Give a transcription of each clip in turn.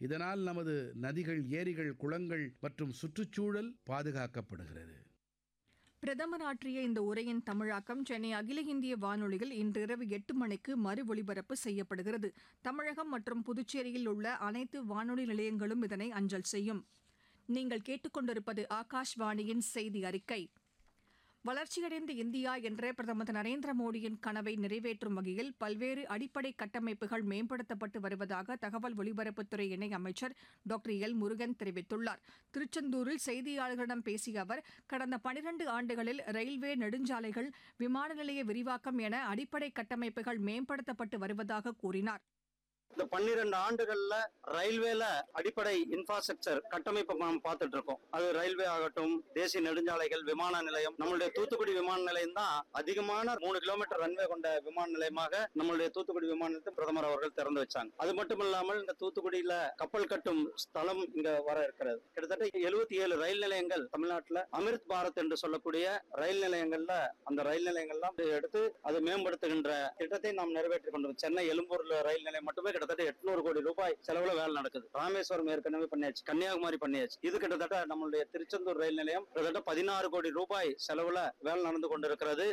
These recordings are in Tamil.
இதனால் நமது நதிகள் ஏரிகள் குளங்கள் மற்றும் சுற்றுச்சூழல் பாதுகாக்கப்படுகிறது பிரதமர் ஆற்றிய இந்த உரையின் தமிழாக்கம் சென்னை அகில இந்திய வானொலியில் இன்றிரவு எட்டு மணிக்கு மறு ஒலிபரப்பு செய்யப்படுகிறது தமிழகம் மற்றும் புதுச்சேரியில் உள்ள அனைத்து வானொலி நிலையங்களும் இதனை அஞ்சல் செய்யும் நீங்கள் கேட்டுக்கொண்டிருப்பது ஆகாஷ்வாணியின் செய்தி அறிக்கை வளர்ச்சியடைந்த இந்தியா என்ற பிரதமர் திரு நரேந்திர மோடியின் கனவை நிறைவேற்றும் வகையில் பல்வேறு அடிப்படை கட்டமைப்புகள் மேம்படுத்தப்பட்டு வருவதாக தகவல் ஒலிபரப்புத்துறை இணை அமைச்சர் டாக்டர் எல் முருகன் தெரிவித்துள்ளார் திருச்செந்தூரில் செய்தியாளர்களிடம் பேசிய அவர் கடந்த பனிரண்டு ஆண்டுகளில் ரயில்வே நெடுஞ்சாலைகள் விமான நிலைய விரிவாக்கம் என அடிப்படை கட்டமைப்புகள் மேம்படுத்தப்பட்டு வருவதாக கூறினார் இந்த பன்னிரண்டு ஆண்டுகள்ல ரயில்வேல அடிப்படை இன்ஃப்ராஸ்ட்ரக்சர் கட்டமைப்பை நாம் பார்த்துட்டு இருக்கோம் அது ரயில்வே ஆகட்டும் தேசிய நெடுஞ்சாலைகள் விமான நிலையம் நம்மளுடைய தூத்துக்குடி விமான நிலையம் தான் அதிகமான மூணு கிலோமீட்டர் ரன்வே கொண்ட விமான நிலையமாக நம்மளுடைய தூத்துக்குடி விமான நிலையத்தை பிரதமர் அவர்கள் திறந்து வச்சாங்க அது மட்டும் இல்லாமல் இந்த தூத்துக்குடியில கப்பல் கட்டும் ஸ்தலம் இங்க வர இருக்கிறது கிட்டத்தட்ட எழுபத்தி ஏழு ரயில் நிலையங்கள் தமிழ்நாட்டுல அமிர்த் பாரத் என்று சொல்லக்கூடிய ரயில் நிலையங்கள்ல அந்த ரயில் நிலையங்கள்லாம் எடுத்து அதை மேம்படுத்துகின்ற திட்டத்தை நாம் நிறைவேற்றி கொண்டிருக்கோம் சென்னை எழும்பூர்ல ரயில் நிலையம் மட்டுமே கிட்டத்தட்ட எட்நூறு கோடி ரூபாய் செலவுல வேலை நடக்குது ராமேஸ்வரம் ஏற்கனவே பண்ணியாச்சு கன்னியாகுமரி பண்ணியாச்சு இது கிட்டத்தட்ட நம்மளுடைய திருச்செந்தூர் ரயில் நிலையம் கிட்டத்தட்ட பதினாறு கோடி ரூபாய் செலவுல வேலை நடந்து கொண்டிருக்கிறது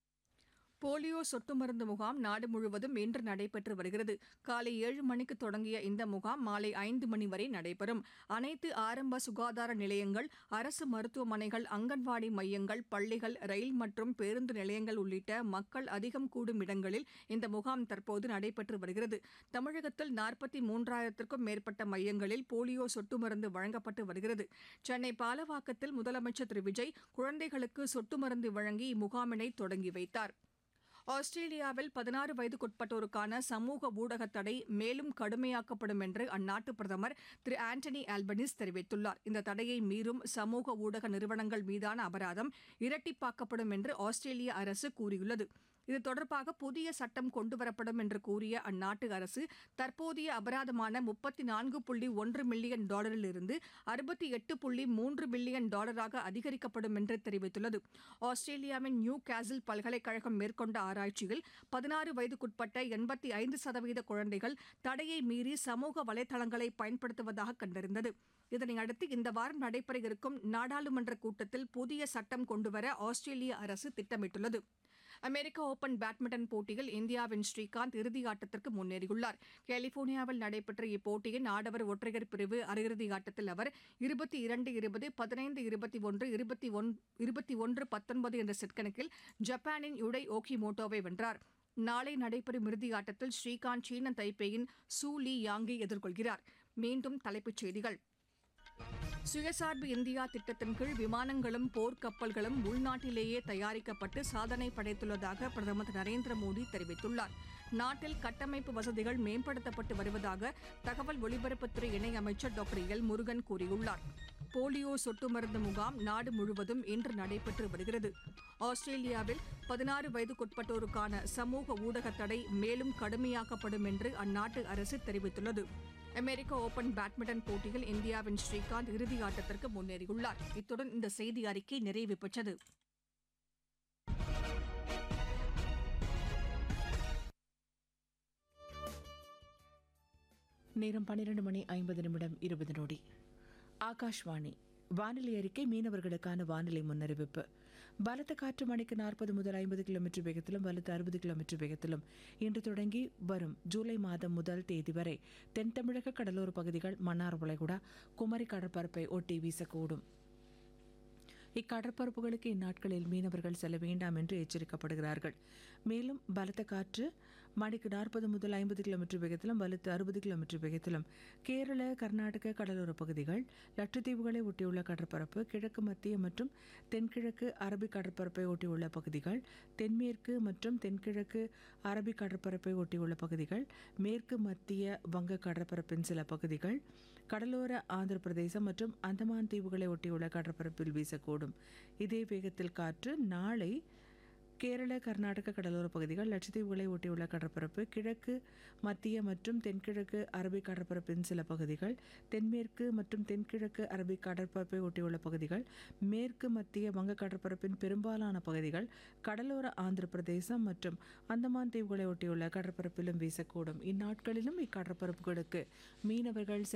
போலியோ சொட்டு மருந்து முகாம் நாடு முழுவதும் இன்று நடைபெற்று வருகிறது காலை ஏழு மணிக்கு தொடங்கிய இந்த முகாம் மாலை ஐந்து மணி வரை நடைபெறும் அனைத்து ஆரம்ப சுகாதார நிலையங்கள் அரசு மருத்துவமனைகள் அங்கன்வாடி மையங்கள் பள்ளிகள் ரயில் மற்றும் பேருந்து நிலையங்கள் உள்ளிட்ட மக்கள் அதிகம் கூடும் இடங்களில் இந்த முகாம் தற்போது நடைபெற்று வருகிறது தமிழகத்தில் நாற்பத்தி மூன்றாயிரத்திற்கும் மேற்பட்ட மையங்களில் போலியோ சொட்டு மருந்து வழங்கப்பட்டு வருகிறது சென்னை பாலவாக்கத்தில் முதலமைச்சர் திரு விஜய் குழந்தைகளுக்கு சொட்டு மருந்து வழங்கி இம்முகாமினை தொடங்கி வைத்தார் ஆஸ்திரேலியாவில் பதினாறு வயதுக்குட்பட்டோருக்கான சமூக ஊடக தடை மேலும் கடுமையாக்கப்படும் என்று அந்நாட்டு பிரதமர் திரு ஆண்டனி ஆல்பனிஸ் தெரிவித்துள்ளார் இந்த தடையை மீறும் சமூக ஊடக நிறுவனங்கள் மீதான அபராதம் இரட்டிப்பாக்கப்படும் என்று ஆஸ்திரேலிய அரசு கூறியுள்ளது இது தொடர்பாக புதிய சட்டம் கொண்டுவரப்படும் என்று கூறிய அந்நாட்டு அரசு தற்போதைய அபராதமான முப்பத்தி நான்கு புள்ளி ஒன்று மில்லியன் டாலரிலிருந்து அறுபத்தி எட்டு புள்ளி மூன்று பில்லியன் டாலராக அதிகரிக்கப்படும் என்று தெரிவித்துள்ளது ஆஸ்திரேலியாவின் நியூ கேசில் பல்கலைக்கழகம் மேற்கொண்ட ஆராய்ச்சியில் பதினாறு வயதுக்குட்பட்ட எண்பத்தி ஐந்து சதவீத குழந்தைகள் தடையை மீறி சமூக வலைதளங்களை பயன்படுத்துவதாக கண்டறிந்தது இதனையடுத்து இந்த வாரம் நடைபெற இருக்கும் நாடாளுமன்ற கூட்டத்தில் புதிய சட்டம் கொண்டுவர ஆஸ்திரேலிய அரசு திட்டமிட்டுள்ளது அமெரிக்க ஓபன் பேட்மிண்டன் போட்டியில் இந்தியாவின் ஸ்ரீகாந்த் இறுதி ஆட்டத்திற்கு முன்னேறியுள்ளார் கலிபோர்னியாவில் நடைபெற்ற இப்போட்டியின் ஆடவர் ஒற்றையர் பிரிவு அரையிறுதி ஆட்டத்தில் அவர் இருபத்தி இரண்டு இருபது பதினைந்து இருபத்தி ஒன்று இருபத்தி ஒன் இருபத்தி ஒன்று பத்தொன்பது என்ற செட் கணக்கில் ஜப்பானின் யுடை ஓகிமோட்டோவை வென்றார் நாளை நடைபெறும் இறுதி ஆட்டத்தில் ஸ்ரீகாந்த் சீன தைப்பேயின் சூ லீ யாங்கை எதிர்கொள்கிறார் மீண்டும் தலைப்புச் செய்திகள் சுயசார்பு இந்தியா திட்டத்தின் கீழ் விமானங்களும் போர்க்கப்பல்களும் உள்நாட்டிலேயே தயாரிக்கப்பட்டு சாதனை படைத்துள்ளதாக பிரதமர் திரு நரேந்திர மோடி தெரிவித்துள்ளார் நாட்டில் கட்டமைப்பு வசதிகள் மேம்படுத்தப்பட்டு வருவதாக தகவல் ஒலிபரப்புத்துறை இணையமைச்சர் டாக்டர் எல் முருகன் கூறியுள்ளார் போலியோ சொட்டு மருந்து முகாம் நாடு முழுவதும் இன்று நடைபெற்று வருகிறது ஆஸ்திரேலியாவில் பதினாறு வயதுக்குட்பட்டோருக்கான சமூக ஊடக தடை மேலும் கடுமையாக்கப்படும் என்று அந்நாட்டு அரசு தெரிவித்துள்ளது அமெரிக்க ஓபன் பேட்மிண்டன் போட்டியில் இந்தியாவின் ஸ்ரீகாந்த் இறுதி ஆட்டத்திற்கு முன்னேறியுள்ளார் இத்துடன் இந்த செய்தி அறிக்கை நிறைவு பெற்றது நேரம் பன்னிரண்டு மணி ஐம்பது நிமிடம் இருபது நொடி ஆகாஷ்வாணி வானிலை அறிக்கை மீனவர்களுக்கான வானிலை முன்னறிவிப்பு பலத்த காற்று மணிக்கு நாற்பது முதல் ஐம்பது கிலோமீட்டர் வேகத்திலும் பலத்த அறுபது கிலோமீட்டர் வேகத்திலும் இன்று தொடங்கி வரும் ஜூலை மாதம் முதல் தேதி வரை தென் தமிழக கடலோர பகுதிகள் மன்னார் வளைகுடா குமரி கடற்பரப்பை ஒட்டி வீசக்கூடும் இக்கடற்பரப்புகளுக்கு இந்நாட்களில் மீனவர்கள் செல்ல வேண்டாம் என்று எச்சரிக்கப்படுகிறார்கள் மேலும் பலத்த காற்று மணிக்கு நாற்பது முதல் ஐம்பது கிலோமீட்டர் வேகத்திலும் பலத்த அறுபது கிலோமீட்டர் வேகத்திலும் கேரள கர்நாடக கடலோர பகுதிகள் லட்சத்தீவுகளை ஒட்டியுள்ள கடற்பரப்பு கிழக்கு மத்திய மற்றும் தென்கிழக்கு அரபிக் கடற்பரப்பை ஒட்டியுள்ள பகுதிகள் தென்மேற்கு மற்றும் தென்கிழக்கு அரபிக் கடற்பரப்பை ஒட்டியுள்ள பகுதிகள் மேற்கு மத்திய வங்க கடற்பரப்பின் சில பகுதிகள் கடலோர ஆந்திர பிரதேசம் மற்றும் அந்தமான் தீவுகளை ஒட்டியுள்ள கடற்பரப்பில் வீசக்கூடும் இதே வேகத்தில் காற்று நாளை கேரள கர்நாடக கடலோர பகுதிகள் லட்சத்தீவுகளை ஒட்டியுள்ள கடற்பரப்பு கிழக்கு மத்திய மற்றும் தென்கிழக்கு அரபிக் கடற்பரப்பின் சில பகுதிகள் தென்மேற்கு மற்றும் தென்கிழக்கு அரபிக் கடற்பரப்பை ஒட்டியுள்ள பகுதிகள் மேற்கு மத்திய வங்க கடற்பரப்பின் பெரும்பாலான பகுதிகள் கடலோர ஆந்திர பிரதேசம் மற்றும் அந்தமான் தீவுகளை ஒட்டியுள்ள கடற்பரப்பிலும் வீசக்கூடும் இந்நாட்களிலும் இக்கடற்பரப்புகளுக்கு மீனவர்கள்